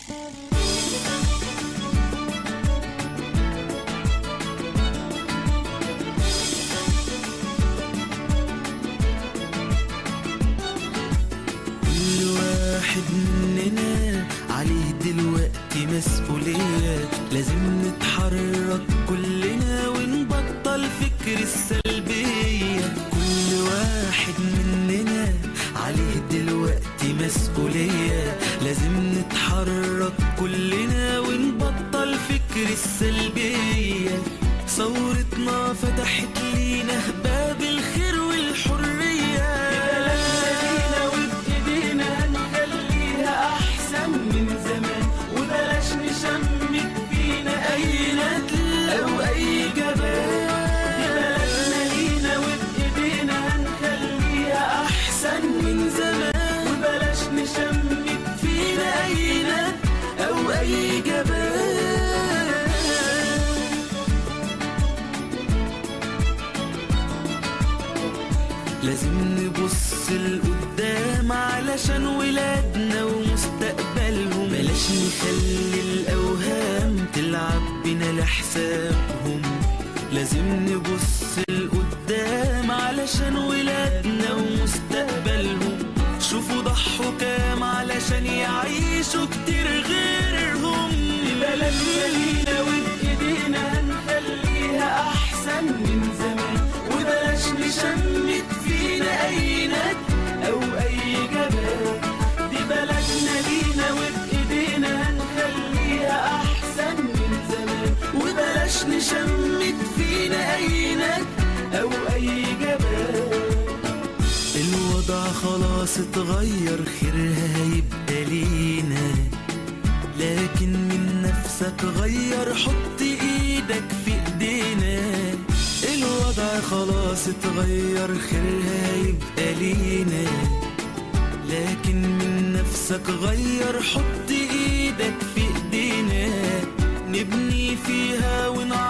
كل واحد مننا عليه دلوقتي مسؤولية لازم نتحرك كلنا ونبطل فكر السلبية كل واحد مننا عليه دلوقتي مسؤولية لازم نتحرك كلنا ونبطل فكر السلبية ثورتنا فتحت لينا باب الخير والحرية بلدنا وبإيدينا هنخليها أحسن من زمان وبلاش نشمت فينا أي ندل أو أي جبان بلدنا لينا وبإيدينا هنخليها أحسن من زمان وبلاش نشمت فينا أي ندل أو أي جبان لازم نبص لقدام علشان ولادنا ومستقبلهم بلاش نخلي الأوهام تلعب بينا لحسابهم لازم نبص لقدام علشان ولادنا ومستقبلهم شوفوا ضحوا كام علشان يعيشوا كتير غيرهم بلدنا لينا وبإيدينا هنخليها أحسن من زمان وبلاش نشمت فينا أي ند أو أي جبال دي بلدنا لينا وبإيدينا هنخليها أحسن من زمان وبلاش نشمت فينا أي ند أو أي جبال الوضع خلاص اتغير خيرها هيبقى لينا لكن من نفسك غير حط ايدك في ايدينا الوضع خلاص اتغير خيرها يبقى لينا لكن من نفسك غير حط ايدك في ايدينا نبني فيها ونعرف